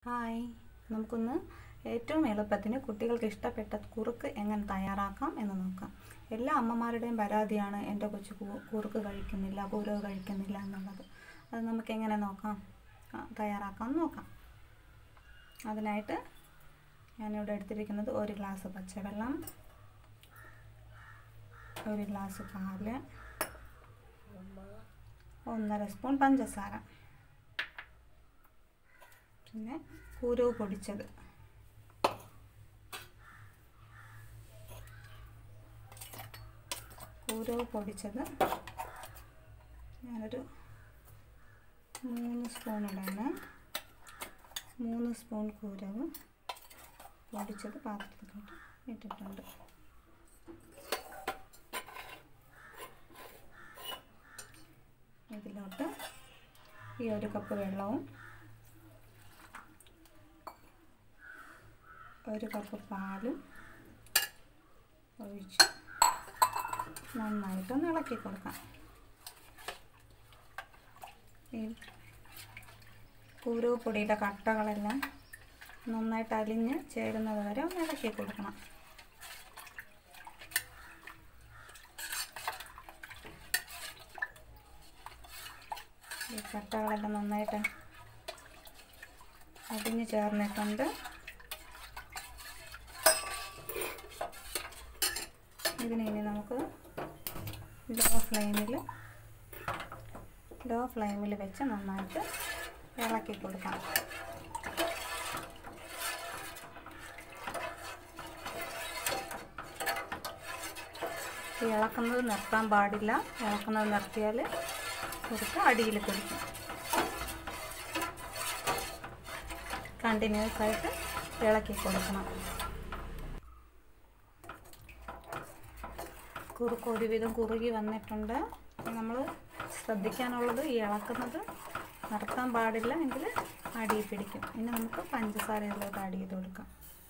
hi നമുക്കൊന്ന് ഏറ്റവും എളുപ്പത്തിന് കുട്ടികൾക്ക് ഇഷ്ടപ്പെട്ട കുറുക്ക് എങ്ങനെ തയ്യാറാക്കാം എന്ന് നോക്കാം എല്ലാ അമ്മമാരുടെയും പരാതിയാണ് എൻ്റെ കൊച്ചു കു- കുറുക്ക് കഴിക്കുന്നില്ല പൂരവ് കഴിക്കുന്നില്ല എന്നുള്ളത് അത് നമുക്ക് എങ്ങനെ നോക്കാം ആ, തയ്യാറാക്കാം എന്ന് നോക്കാം അതിനായിട്ട് ഞാനിവിടെ എടുത്തിരിക്കുന്നത് ഒരു ഗ്ലാസ് പച്ചവെള്ളം ഒരു ഗ്ലാസ് പാല് ഒന്നര സ്പൂൺ പഞ്ചസാര പിന്നെ കുരുവ് പൊടിച്ചത് കുരുവ് പൊടിച്ചത് ഞാനൊരു മൂന്ന് സ്പൂൺ ഇടാണ് മൂന്ന് സ്പൂൺ കുരവ് പൊടിച്ചത് പാത്രത്തിലോട്ട് ഇട്ടിട്ടുണ്ട് ഇതിലോട്ട് ഈ ഒരു കപ്പ് വെള്ളവും ഒരു കപ്പ് പാലും ഒഴിച്ച് നന്നായിട്ടൊന്ന് ഇളക്കി കൊടുക്കാം ഈ കുരു പൊടിയുടെ കട്ടകളെല്ലാം നന്നായിട്ട് അലിഞ്ഞ് ചേരുന്നത് വരെ ഒന്ന് ഇളക്കി കൊടുക്കണം ഈ കട്ടകളെല്ലാം നന്നായിട്ട് അലിഞ്ഞ് ചേർന്നിട്ടുണ്ട് ഇതിനെ ഇനി നമുക്ക് ലോ ഫ്ലെയിമിൽ ലോ ഫ്ലെയിമിൽ വെച്ച് നന്നായിട്ട് ഇളക്കി കൊടുക്കാം ഈ ഇളക്കുന്നത് നിർത്താൻ പാടില്ല ഇളക്കുന്നത് നിർത്തിയാൽ കുറുക്ക് അടിയിൽ പിടിക്കും കണ്ടിന്യൂസ് ആയിട്ട് ഇളക്കി കൊടുക്കണം കുറുക്ക് ഒരുവിധം കുറുകി വന്നിട്ടുണ്ട് നമ്മൾ ശ്രദ്ധിക്കാനുള്ളത് ഈ ഇളക്കുന്നത് നിർത്താൻ പാടില്ല എങ്കിൽ അടിയിൽ പിടിക്കും ഇനി നമുക്ക് പഞ്ചസാര ഇതിലോട്ട് ആഡ് ചെയ്ത് കൊടുക്കാം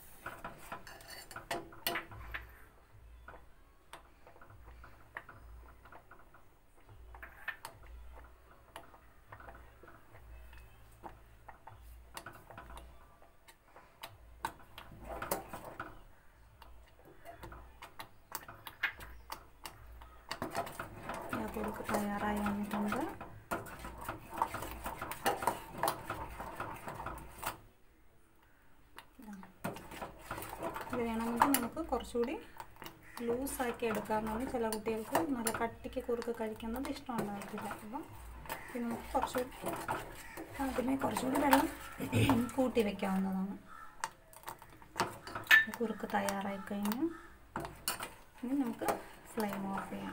ആ കുറുക്ക് തയ്യാറായി വന്നിട്ടുണ്ട് ഇത് വേണമെങ്കിൽ നമുക്ക് കുറച്ചുകൂടി ലൂസാക്കി എടുക്കാമെന്നാണ് ചില കുട്ടികൾക്ക് നല്ല കട്ടിക്ക് കുറുക്ക് കഴിക്കുന്നത് ഇഷ്ടമുണ്ടാകത്തില്ല അപ്പം ഇത് നമുക്ക് കുറച്ചുകൂടി അതിനെ കുറച്ചുകൂടി വെള്ളം കൂട്ടി വയ്ക്കാവുന്നതാണ് കുറുക്ക് തയ്യാറായി കഴിഞ്ഞു ഇനി നമുക്ക് ഫ്ലെയിം ഓഫ് ചെയ്യാം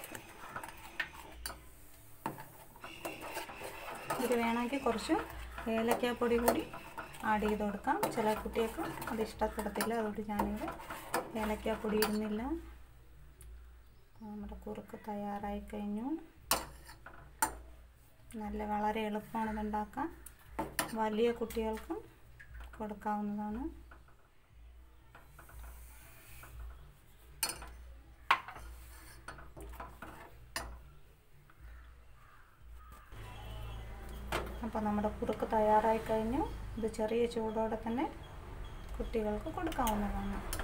ഇത് വേണമെങ്കിൽ കുറച്ച് ഏലക്കാപ്പൊടി കൂടി ആഡ് ചെയ്ത് കൊടുക്കാം ചില കുട്ടികൾക്ക് അത് ഇഷ്ടപ്പെടത്തില്ല അതുകൊണ്ട് ഞാനിവിടെ ഏലക്കാപ്പൊടി ഇടുന്നില്ല നമ്മുടെ കുറുക്ക് തയ്യാറായി കഴിഞ്ഞു നല്ല വളരെ എളുപ്പമാണ് ഇതുണ്ടാക്കാൻ വലിയ കുട്ടികൾക്കും കൊടുക്കാവുന്നതാണ് അപ്പോൾ നമ്മുടെ കുറുക്ക് തയ്യാറായി കഴിഞ്ഞു ഇത് ചെറിയ ചൂടോടെ തന്നെ കുട്ടികൾക്ക് കൊടുക്കാവുന്നതാണ്